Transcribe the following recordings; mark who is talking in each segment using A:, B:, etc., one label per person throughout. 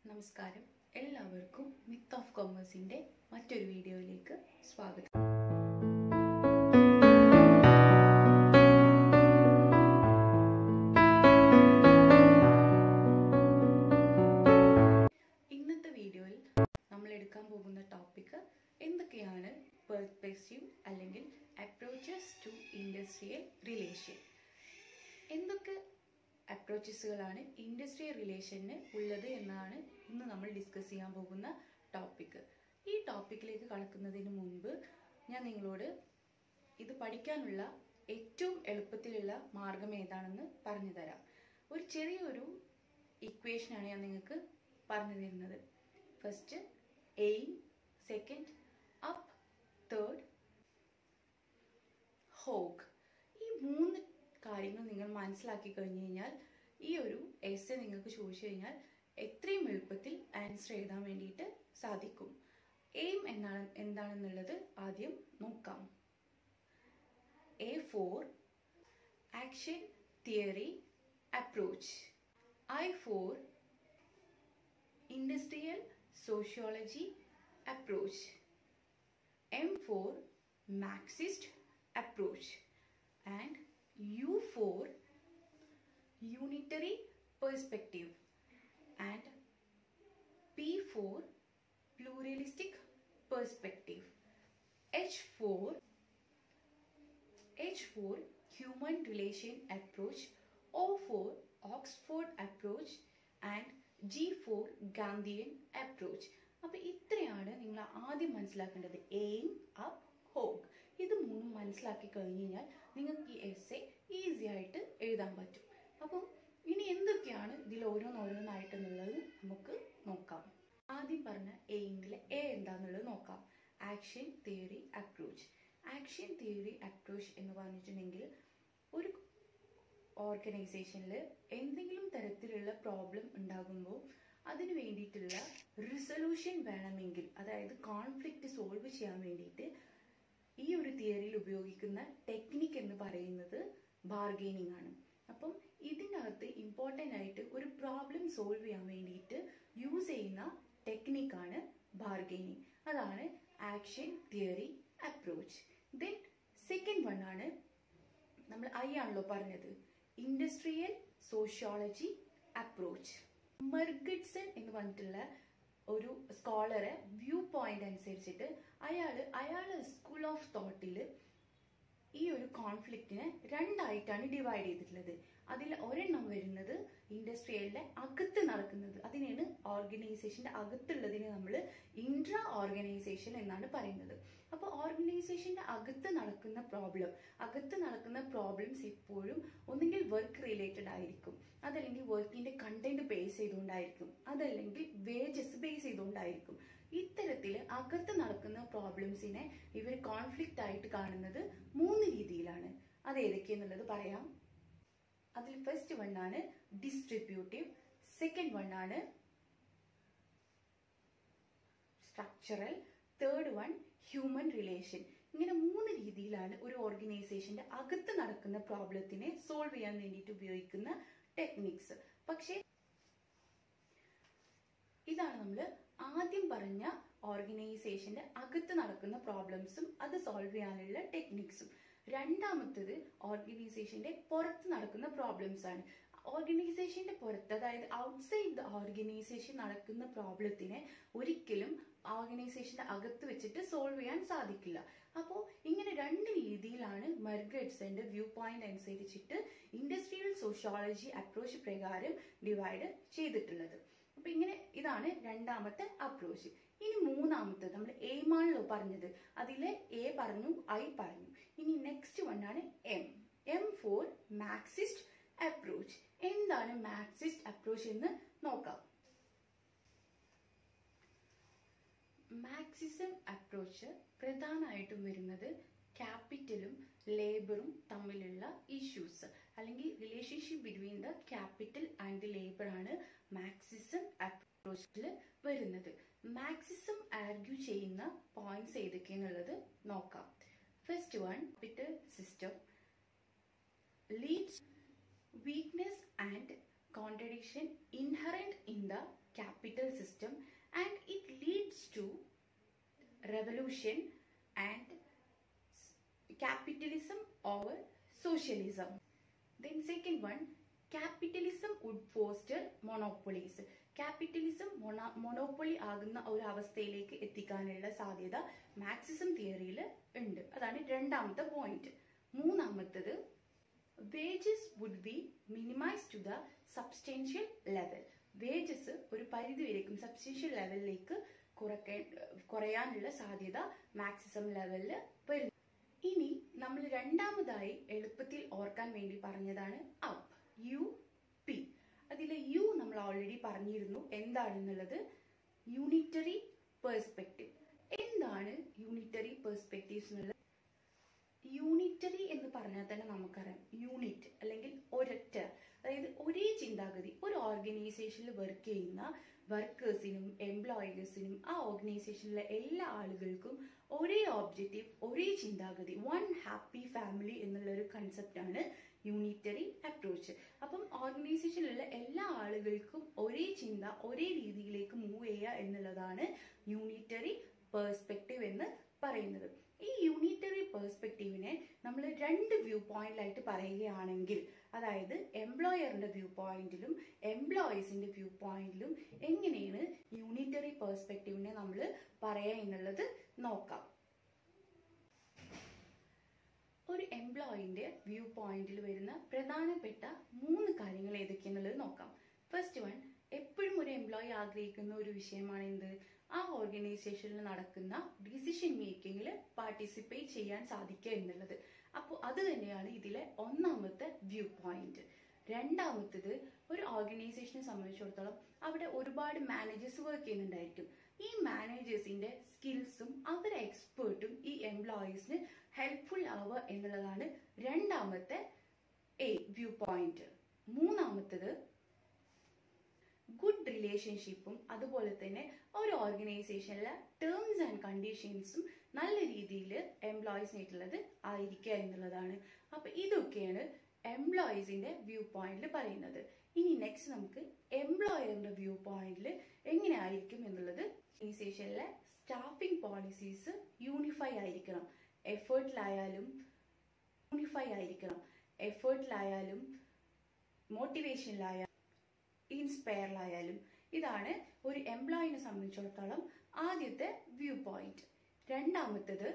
A: നമസ്കാരം എല്ലാവർക്കും myth of കൊമേഴ്സിന്റെ മറ്റൊരു വീഡിയോയിലേക്ക് സ്വാഗതം ഇന്നത്തെ വീഡിയോയിൽ നമ്മൾ എടുക്കാൻ പോകുന്ന ടോപ്പിക് എന്തൊക്കെയാണ് പെർസ്പെക്റ്റീവ് അല്ലെങ്കിൽ അപ്രോച്ചസ് ടു ഇൻഡസ്ട്രിയൽ റിലേഷൻ എന്തൊക്കെ അപ്രോച്ചസുകളാണ് ഇൻഡസ്ട്രിയൽ റിലേഷന് ഉള്ളത് എന്നാണ് ഇന്ന് നമ്മൾ ഡിസ്കസ് ചെയ്യാൻ പോകുന്ന ടോപ്പിക് ഈ ടോപ്പിക്കിലേക്ക് കടക്കുന്നതിന് മുൻപ് ഞാൻ നിങ്ങളോട് ഇത് പഠിക്കാനുള്ള ഏറ്റവും എളുപ്പത്തിലുള്ള മാർഗം ഏതാണെന്ന് പറഞ്ഞു തരാം ഒരു ചെറിയൊരു ഇക്വേഷനാണ് ഞാൻ നിങ്ങൾക്ക് പറഞ്ഞു തരുന്നത് first aim second up third hog ഈ മൂന്ന് കാര്യങ്ങൾ നിങ്ങൾ മനസ്സിലാക്കി കഴിഞ്ഞു കഴിഞ്ഞാൽ ഈ ഒരു എസ് നിങ്ങൾക്ക് ചോദിച്ചു കഴിഞ്ഞാൽ എത്രയും എളുപ്പത്തിൽ ആൻസർ എഴുതാൻ വേണ്ടിയിട്ട് സാധിക്കും എയിം എന്നാണ് എന്താണെന്നുള്ളത് ആദ്യം നോക്കാം A for action theory approach I for industrial sociology approach M for Marxist approach and U for unitary perspective and P for pluralistic perspective H for H for human relation approach O for Oxford approach and G for Gandhian approach അപ്പൊ ഇത്രയാണ് നിങ്ങൾ ആദ്യം മനസ്സിലാക്കേണ്ടത് aim up hoc ഇത് മൂന്നും മനസ്സിലാക്കി കഴിഞ്ഞ് കഴിഞ്ഞാൽ നിങ്ങൾക്ക് ഈ എസ് എ ഈസി ആയിട്ട് എഴുതാൻ പറ്റും അപ്പം ഇനി എന്തൊക്കെയാണ് ഇതിൽ ഓരോന്നോരോന്നായിട്ടെന്നുള്ളത് നമുക്ക് നോക്കാം ആദ്യം പറഞ്ഞ എയിമിലെ എ എന്താന്നുള്ളത് നോക്കാം action theory approach action theory approach എന്ന് പറഞ്ഞിട്ടുണ്ടെങ്കിൽ ഒരു ഓർഗനൈസേഷനിൽ എന്തെങ്കിലും തരത്തിലുള്ള പ്രോബ്ലം ഉണ്ടാകുമ്പോൾ അതിന് വേണ്ടിയിട്ടുള്ള റിസൊല്യൂഷൻ വേണമെങ്കിൽ അതായത് കോൺഫ്ലിക്റ്റ് സോൾവ് ചെയ്യാൻ വേണ്ടിയിട്ട് ഈ ഒരു തിയറിയിൽ ഉപയോഗിക്കുന്ന ടെക്നിക്ക് എന്ന് പറയുന്നത് ബാർഗെയിനിങ് ആണ് അപ്പം ഇതിനകത്ത് ഇമ്പോർട്ടൻ്റ് ആയിട്ട് ഒരു പ്രോബ്ലം സോൾവ് ചെയ്യാൻ വേണ്ടിയിട്ട് യൂസ് ചെയ്യുന്ന ടെക്നിക്കാണ് ബാർഗെയിനിങ് അതാണ് action theory approach then second one ആണ് നമ്മൾ ഐ ആണല്ലോ പറഞ്ഞത് ഇൻഡസ്ട്രിയൽ സോഷ്യോളജി അപ്രോച്ച് മെർഗഡ്സൺ എന്ന് പറഞ്ഞിട്ടുള്ള ഒരു സ്കോളറെ വ്യൂ പോയിന്റ് അനുസരിച്ചിട്ട് അയാൾ അയാളെ സ്കൂൾ ഓഫ് തോട്ടിൽ ഈ ഒരു കോൺഫ്ലിക്റ്റിനെ രണ്ടായിട്ടാണ് ഡിവൈഡ് ചെയ്തിട്ടുള്ളത് അതിൽ ഒരെണ്ണം വരുന്നത് ഇൻഡസ്ട്രിയലിന്റെ അകത്ത് നടക്കുന്നത് അതിനെയാണ് ഓർഗനൈസേഷന്റെ അകത്തുള്ളതിനെ നമ്മൾ ഇൻട്രാ ഓർഗനൈസേഷൻ എന്നാണ് പറയുന്നത് അപ്പോൾ ഓർഗനൈസേഷന്റെ അകത്ത് നടക്കുന്ന പ്രോബ്ലം അകത്ത് നടക്കുന്ന പ്രോബ്ലംസ് എപ്പോഴും ഒന്നുകിൽ വർക്ക് റിലേറ്റഡ് ആയിരിക്കും അതല്ലെങ്കിൽ വർക്കിന്റെ കണ്ടന്റ് ബേസ് ചെയ്തുകൊണ്ടായിരിക്കും അതല്ലെങ്കിൽ വേജസ് ബേസ് ചെയ്തുകൊണ്ടായിരിക്കും ഇത്തരത്തിൽ അകത്ത് നടക്കുന്ന പ്രോബ്ലംസിനെ ഇവർ കോൺഫ്ലിക്റ്റ് ആയിട്ട് കാണുന്നത് മൂന്ന് രീതിയിലാണ് അത് ഏതൊക്കെയെന്നുള്ളത് പറയാം അതിൽ ഫസ്റ്റ് വൺ ആണ് ഡിസ്ട്രിബ്യൂട്ടീവ് സെക്കൻഡ് വൺ ആണ് structural third one human relation ഇങ്ങനെ മൂന്ന് രീതിയിലാണ് ഒരു ഓർഗനൈസേഷന്റെ അകത്ത് നടക്കുന്ന പ്രോബ്ലത്തിനെ സോൾവ് ചെയ്യാൻ വേണ്ടിയിട്ട് ഉപയോഗിക്കുന്ന ടെക്നിക്സ് പക്ഷേ ഇതാണ് നമ്മൾ ആദ്യം പറഞ്ഞ ഓർഗനൈസേഷന്റെ അകത്ത് നടക്കുന്ന പ്രോബ്ലംസും അത് സോൾവ് ചെയ്യാനുള്ള ടെക്നിക്സും രണ്ടാമത്തത് ഓർഗനൈസേഷന്റെ പുറത്ത് നടക്കുന്ന പ്രോബ്ലംസ് ആണ് ഓർഗനൈസേഷന്റെ പുറത്ത് അതായത് ഔട്ട്സൈഡ് ദ ഓർഗനൈസേഷൻ നടക്കുന്ന പ്രോബ്ലത്തിനെ ഒരിക്കലും ഓർഗനൈസേഷന്റെ അകത്ത് വെച്ചിട്ട് സോൾവ് ചെയ്യാൻ സാധിക്കില്ല അപ്പോൾ ഇങ്ങനെ രണ്ട് രീതിയിലാണ് മെർഗഡ്സന്റെ വ്യൂ പോയിന്റ് അനുസരിച്ചിട്ട് ഇൻഡസ്ട്രിയൽ സോഷ്യോളജി അപ്രോച്ച് പ്രകാരം ഡിവൈഡ് ചെയ്തിട്ടുള്ളത് അപ്പൊ ഇങ്ങനെ ഇതാണ് രണ്ടാമത്തെ അപ്രോച്ച് ഇനി മൂന്നാമത്തെ നമ്മൾ എയിമാണല്ലോ പറഞ്ഞത് അതിലെ എ പറഞ്ഞു ഐ പറഞ്ഞു ഇനി നെക്സ്റ്റ് വൺ ആണ് M M for Marxist approach എന്താണ് മാക്സിസ്റ്റ് അപ്രോച്ച് എന്ന് നോക്കാം മാക്സിസം അപ്രോച്ച് പ്രധാനമായിട്ടും വരുന്നത് ക്യാപിറ്റലും ലേബറും തമ്മിലുള്ള ഇഷ്യൂസ് അല്ലെങ്കിൽ relationship between the capital and the labour ആണ് മാക്സിസം അപ്രോച്ചിൽ വരുന്നത് മാക്സിസം ആർഗ്യൂ ചെയ്യുന്ന പോയിന്റ്സ് ഏതൊക്കെയെന്നുള്ളത് നോക്കാം first one capital system leads weakness and contradiction inherent in the capital capital system and it leads to revolution and capitalism or socialism. Then second one, capitalism would foster monopolies. Capitalism മൊണ monopoly ആകുന്ന ഒരു അവസ്ഥയിലേക്ക് എത്തിക്കാനുള്ള സാധ്യത Marxism തിയറിയിൽ ഉണ്ട് അതാണ് രണ്ടാമത്തെ പോയിന്റ് മൂന്നാമത്തത് wages would be minimise to the substantial level wages ഒരു പരിധി വരേക്കും സബ്സ്റ്റൻഷ്യൽ ലെവലിലേക്ക് കുറയ്ക്കാൻ കുറയാനുള്ള സാധ്യത മാക്സിസം ലെവലിൽ വരും ഇനി നമ്മൾ രണ്ടാമതായി എളുപ്പത്തിൽ ഓർക്കാൻ വേണ്ടി പറഞ്ഞതാണ് അപ്പ് യു പി അതിലെ യു നമ്മൾ ഓൾറെഡി പറഞ്ഞിരുന്നു എന്താണെന്നുള്ളത് യൂണിറ്ററി പേഴ്സ്പെക്റ്റീവ് എന്താണ് യൂണിറ്ററി പേഴ്സ്പെക്റ്റീവ്സ് എന്നുള്ളത് യൂണിറ്ററി എന്ന് പറഞ്ഞാൽ തന്നെ നമുക്കറിയാം യൂണിറ്റ് അല്ലെങ്കിൽ ഒരൊറ്റ അതായത് ഒരേ ചിന്താഗതി ഒരു ഓർഗനൈസേഷനിൽ വർക്ക് ചെയ്യുന്ന വർക്കേഴ്സിനും എംപ്ലോയേഴ്സിനും ആ ഓർഗനൈസേഷനിലെ എല്ലാ ആളുകൾക്കും ഒരേ ഓബ്ജക്റ്റീവ് ഒരേ ചിന്താഗതി വൺ ഹാപ്പി ഫാമിലി എന്നുള്ള ഒരു കൺസെപ്റ്റാണ് യൂണിറ്ററി അപ്രോച്ച് അപ്പം ഓർഗനൈസേഷനിലുള്ള എല്ലാ ആളുകൾക്കും ഒരേ ചിന്ത ഒരേ രീതിയിലേക്ക് മൂവ് ചെയ്യുക എന്നുള്ളതാണ് യൂണിറ്ററി പേഴ്സ്പെക്റ്റീവ് എന്ന് പറയുന്നത് ഈ യൂണിറ്ററി പേഴ്സ്പെക്റ്റീവിനെ നമ്മൾ രണ്ട് വ്യൂ പോയിന്റിലായിട്ട് പറയുകയാണെങ്കിൽ അതായത് എംപ്ലോയറിന്റെ വ്യൂ പോയിന്റിലും എംപ്ലോയീസിന്റെ വ്യൂ പോയിന്റിലും എങ്ങനെയാണ് യൂണിറ്ററി പേഴ്സ്പെക്റ്റീവിനെ നമ്മൾ പറയുക എന്നുള്ളത് നോക്കാം ഒരു എംപ്ലോയിന്റെ വ്യൂ പോയിന്റിൽ വരുന്ന പ്രധാനപ്പെട്ട മൂന്ന് കാര്യങ്ങൾ ഏതൊക്കെയാണെന്നുള്ളത് നോക്കാം ഫസ്റ്റ് വൺ എപ്പോഴും ഒരു എംപ്ലോയി ആഗ്രഹിക്കുന്ന ഒരു വിഷയമാണ് എന്ത് ആ ഓർഗനൈസേഷനിൽ നടക്കുന്ന ഡിസിഷൻ മേക്കിങ്ങിൽ പാർട്ടിസിപ്പേറ്റ് ചെയ്യാൻ സാധിക്കുക എന്നുള്ളത് അപ്പോൾ അത് തന്നെയാണ് ഇതിലെ ഒന്നാമത്തെ വ്യൂ പോയിന്റ് രണ്ടാമത്തത് ഒരു ഓർഗനൈസേഷനെ സംബന്ധിച്ചിടത്തോളം അവിടെ ഒരുപാട് മാനേജേഴ്സ് വർക്ക് ചെയ്യുന്നുണ്ടായിരിക്കും ഈ മാനേജേഴ്സിന്റെ സ്കിൽസും അവരെ എക്സ്പേർട്ടും ഈ എംപ്ലോയീസിന് ഹെൽപ്ഫുൾ ആവുക എന്നുള്ളതാണ് രണ്ടാമത്തെ എ വ്യൂ പോയിന്റ് മൂന്നാമത്തത് ഗുഡ് റിലേഷൻഷിപ്പും അതുപോലെ തന്നെ ഒരു ഓർഗനൈസേഷനിലെ ടേംസ് ആൻഡ് കണ്ടീഷൻസും നല്ല രീതിയിൽ എംപ്ലോയീസിനായിട്ടുള്ളത് ആയിരിക്കുക എന്നുള്ളതാണ് അപ്പൊ ഇതൊക്കെയാണ് എംപ്ലോയീസിന്റെ വ്യൂ പോയിന്റിൽ പറയുന്നത് ഇനി നെക്സ്റ്റ് നമുക്ക് എംപ്ലോയറിന്റെ വ്യൂ പോയിന്റിൽ എങ്ങനെ ആയിരിക്കും എന്നുള്ളത് ഓർഗനൈസേഷനിലെ സ്റ്റാഫിംഗ് പോളിസീസ് യൂണിഫൈ ആയിരിക്കണം എഫേർട്ടിലായാലും യൂണിഫൈ ആയിരിക്കണം എഫേർട്ടിലായാലും മോട്ടിവേഷനിലായാലും ഇൻസ്പയറിലായാലും ഇതാണ് ഒരു എംപ്ലോയിനെ സംബന്ധിച്ചിടത്തോളം ആദ്യത്തെ വ്യൂ പോയിന്റ് രണ്ടാമത്തത്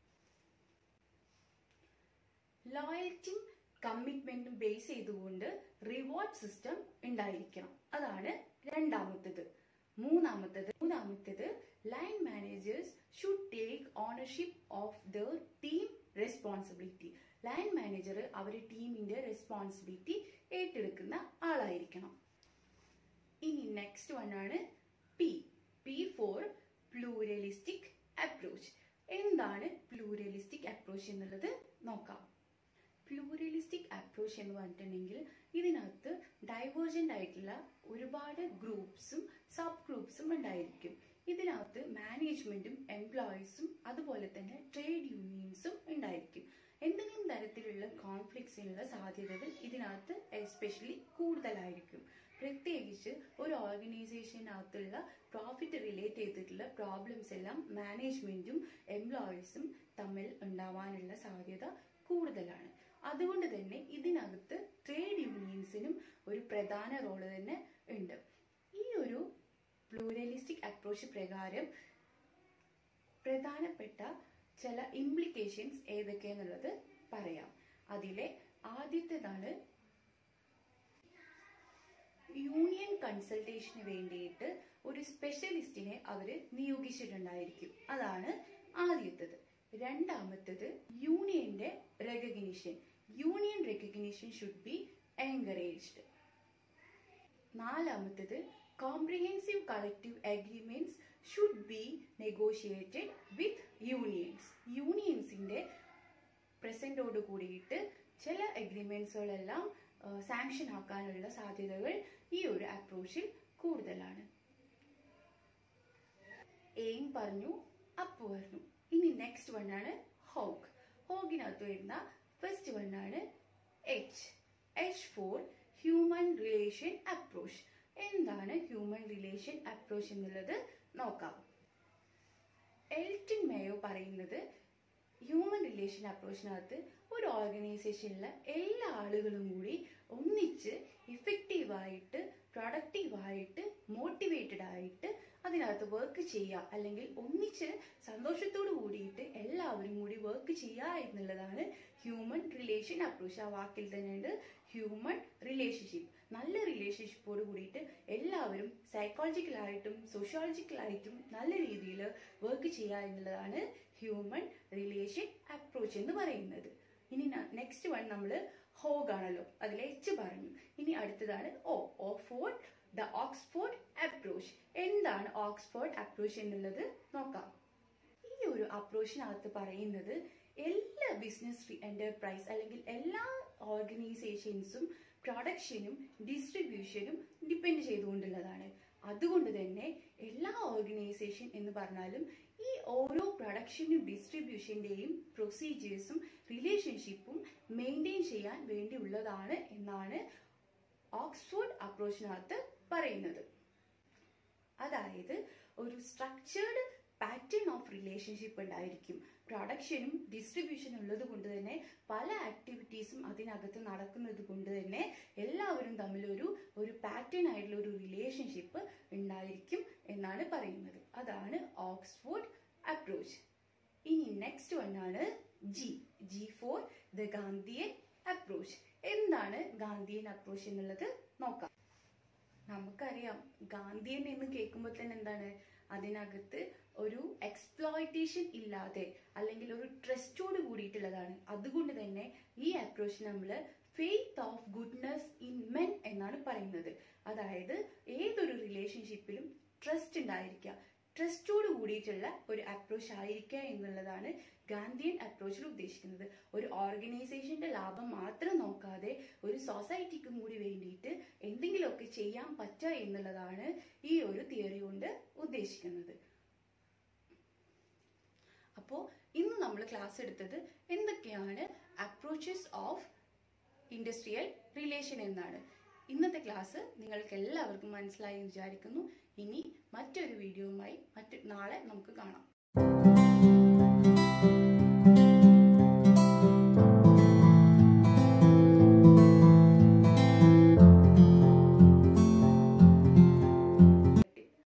A: ലോയൽറ്റിയും കമ്മിറ്റ്മെന്റും ബേസ് ചെയ്തുകൊണ്ട് റിവാർഡ് സിസ്റ്റം ഉണ്ടായിരിക്കണം അതാണ് രണ്ടാമത്തത് മൂന്നാമത്തത് മൂന്നാമത്തത് line managers should take ownership of the team responsibility line manager അവരുടെ ടീമിന്റെ റെസ്പോൺസിബിലിറ്റി ഏറ്റെടുക്കുന്ന ആളായിരിക്കണം ഇനി നെക്സ്റ്റ് വൺ ആണ് P P for pluralistic approach എന്താണ് പ്ലൂരലിസ്റ്റിക് അപ്രോച്ച് എന്നുള്ളത് നോക്കാം പ്ലൂരലിസ്റ്റിക് അപ്രോച്ച് എന്ന് പറഞ്ഞിട്ടുണ്ടെങ്കിൽ ഇതിനകത്ത് ഡൈവേർജൻ്റ് ആയിട്ടുള്ള ഒരുപാട് ഗ്രൂപ്പ്സും സബ് ഗ്രൂപ്പ്സും ഉണ്ടായിരിക്കും ഇതിനകത്ത് മാനേജ്മെന്റും എംപ്ലോയീസും അതുപോലെ തന്നെ ട്രേഡ് യൂണിയൻസും ഉണ്ടായിരിക്കും എന്തെങ്കിലും തരത്തിലുള്ള കോൺഫ്ലിക്ട്സിനുള്ള സാധ്യതകൾ ഇതിനകത്ത് എസ്പെഷ്യലി കൂടുതലായിരിക്കും പ്രത്യേകിച്ച് ഒരു ഓർഗനൈസേഷനകത്തുള്ള പ്രോഫിറ്റ് റിലേറ്റ് ചെയ്തിട്ടുള്ള പ്രോബ്ലംസ് എല്ലാം മാനേജ്മെന്റും എംപ്ലോയീസും തമ്മിൽ ഉണ്ടാവാനുള്ള സാധ്യത കൂടുതലാണ് അതുകൊണ്ട് തന്നെ ഇതിനകത്ത് ട്രേഡ് യൂണിയൻസിനും ഒരു പ്രധാന റോള് തന്നെ ഉണ്ട് ഈ ഒരു പ്ലൂരലിസ്റ്റിക് അപ്രോച്ച് പ്രകാരം പ്രധാനപ്പെട്ട ചില ഇംപ്ലിക്കേഷൻസ് ഏതൊക്കെയെന്നുള്ളത് പറയാം അതിലെ ആദ്യത്തേതാണ് യൂണിയൻ കൺസൾട്ടേഷന് വേണ്ടിയിട്ട് ഒരു സ്പെഷ്യലിസ്റ്റിനെ അവർ നിയോഗിച്ചിട്ടുണ്ടായിരിക്കും അതാണ് ആദ്യത്തേത് രണ്ടാമത്തേത് യൂണിയന്റെ recognition union recognition should be encouraged നാലാമത്തേത് comprehensive collective agreements should be negotiated with unions യൂണിയൻസിന്റെ പ്രസന്റോട് കൂടിയിട്ട് ചില അഗ്രിമെന്റ്സുകളെല്ലാം സാങ്ഷൻ ആക്കാനുള്ള സാധ്യതകൾ ഈ ഒരു അപ്രോച്ചിൽ കൂടുതലാണ് എയിം പറഞ്ഞു അപ്പ് പറഞ്ഞു ഇനി നെക്സ്റ്റ് വൺ ആണ് ഹോഗ് ഹോഗിനകത്ത് വരുന്ന ഫസ്റ്റ് വൺ ആണ് H H for human relation approach എന്താണ് ഹ്യൂമൻ റിലേഷൻ അപ്രോച്ച് എന്നുള്ളത് നോക്കാം എൽറ്റിൻ മേയോ പറയുന്നത് ഹ്യൂമൻ റിലേഷൻ അപ്രോച്ചിനകത്ത് ഒരു ഓർഗനൈസേഷനിലെ എല്ലാ ആളുകളും കൂടി ഒന്നിച്ച് ഇഫക്റ്റീവായിട്ട് പ്രൊഡക്റ്റീവായിട്ട് മോട്ടിവേറ്റഡ് ആയിട്ട് അതിനകത്ത് വർക്ക് ചെയ്യുക അല്ലെങ്കിൽ ഒന്നിച്ച് സന്തോഷത്തോട് കൂടിയിട്ട് എല്ലാവരും കൂടി വർക്ക് ചെയ്യുക എന്നുള്ളതാണ് ഹ്യൂമൻ റിലേഷൻ അപ്രോച്ച് ആ വാക്കിൽ തന്നെ ഉണ്ട് ഹ്യൂമൻ റിലേഷൻഷിപ്പ് നല്ല റിലേഷൻഷിപ്പോട് കൂടിയിട്ട് എല്ലാവരും സൈക്കോളജിക്കലായിട്ടും സോഷ്യോളജിക്കലായിട്ടും നല്ല രീതിയിൽ വർക്ക് ചെയ്യുക എന്നുള്ളതാണ് ഹ്യൂമൻ റിലേഷൻ അപ്രോച്ച് എന്ന് പറയുന്നത് ഇനി നെക്സ്റ്റ് വൺ നമ്മൾ ഹോഗ് ആണല്ലോ അതിൽ എച്ച് പറഞ്ഞു ഇനി അടുത്തതാണ് O O for the Oxford approach എന്താണ് ഓക്സ്ഫോർഡ് അപ്രോച്ച് എന്നുള്ളത് നോക്കാം ഈ ഒരു അപ്രോച്ചിനകത്ത് പറയുന്നത് എല്ലാ ബിസിനസ് എന്റർപ്രൈസ് അല്ലെങ്കിൽ എല്ലാ ഓർഗനൈസേഷൻസും പ്രൊഡക്ഷനും ഡിസ്ട്രിബ്യൂഷനും ഡിപ്പെൻഡ് ചെയ്തുകൊണ്ടുള്ളതാണ് അതുകൊണ്ട് തന്നെ എല്ലാ ഓർഗനൈസേഷൻ എന്ന് പറഞ്ഞാലും ഈ ഓരോ പ്രൊഡക്ഷനും ഡിസ്ട്രിബ്യൂഷന്റെയും പ്രൊസീജിയേഴ്സും റിലേഷൻഷിപ്പും മെയിൻറ്റെയിൻ ചെയ്യാൻ വേണ്ടിയുള്ളതാണ് എന്നാണ് ഓക്സ്ഫോർഡ് അപ്രോച്ചിനകത്ത് പറയുന്നത് അതായത് ഒരു സ്ട്രക്ചേർഡ് പാറ്റേൺ ഓഫ് റിലേഷൻഷിപ്പ് ഉണ്ടായിരിക്കും പ്രൊഡക്ഷനും ഡിസ്ട്രിബ്യൂഷനും ഉള്ളത് കൊണ്ട് തന്നെ പല ആക്ടിവിറ്റീസും അതിനകത്ത് നടക്കുന്നത് കൊണ്ട് തന്നെ എല്ലാവരും തമ്മിൽ ഒരു ഒരു പാറ്റേൺ ആയിട്ടുള്ള ഒരു റിലേഷൻഷിപ്പ് ഉണ്ടായിരിക്കും എന്നാണ് പറയുന്നത് അതാണ് ഓക്സ്ഫോർഡ് അപ്രോച്ച് ഇനി നെക്സ്റ്റ് വൺ ആണ് G G for the Gandhian approach എന്താണ് ഗാന്ധിയൻ അപ്രോച്ച് എന്നുള്ളത് നോക്കാം നമുക്കറിയാം ഗാന്ധിയൻ എന്ന് കേൾക്കുമ്പോൾ തന്നെ എന്താണ് അതിനകത്ത് ഒരു എക്സ്പ്ലോയിറ്റേഷൻ ഇല്ലാതെ അല്ലെങ്കിൽ ഒരു ട്രസ്റ്റോട് കൂടിയിട്ടുള്ളതാണ് അതുകൊണ്ട് തന്നെ ഈ അപ്രോച്ച് നമ്മൾ faith of goodness in men എന്നാണ് പറയുന്നത് അതായത് ഏതൊരു റിലേഷൻഷിപ്പിലും ട്രസ്റ്റ് ഉണ്ടായിരിക്കുക ട്രസ്റ്റോട് കൂടിയിട്ടുള്ള ഒരു അപ്രോച്ച് ആയിരിക്കുക എന്നുള്ളതാണ് ഗാന്ധിയൻ അപ്രോച്ചിൽ ഉദ്ദേശിക്കുന്നത് ഒരു ഓർഗനൈസേഷന്റെ ലാഭം മാത്രം നോക്കാതെ ഒരു സൊസൈറ്റിക്കും കൂടി വേണ്ടിയിട്ട് എന്തെങ്കിലുമൊക്കെ ചെയ്യാൻ പറ്റുക എന്നുള്ളതാണ് ഈ ഒരു തിയറി കൊണ്ട് ഉദ്ദേശിക്കുന്നത് അപ്പോൾ ഇന്ന് നമ്മൾ ക്ലാസ് എടുത്തത് എന്തൊക്കെയാണ് അപ്രോച്ചസ് ഓഫ് ഇൻഡസ്ട്രിയൽ റിലേഷൻ എന്നാണ് ഇന്നത്തെ ക്ലാസ് നിങ്ങൾക്ക് എല്ലാവർക്കും മനസ്സിലായി വിചാരിക്കുന്നു ഇനി മറ്റൊരു വീഡിയോയുമായി മറ്റ് നാളെ നമുക്ക് കാണാം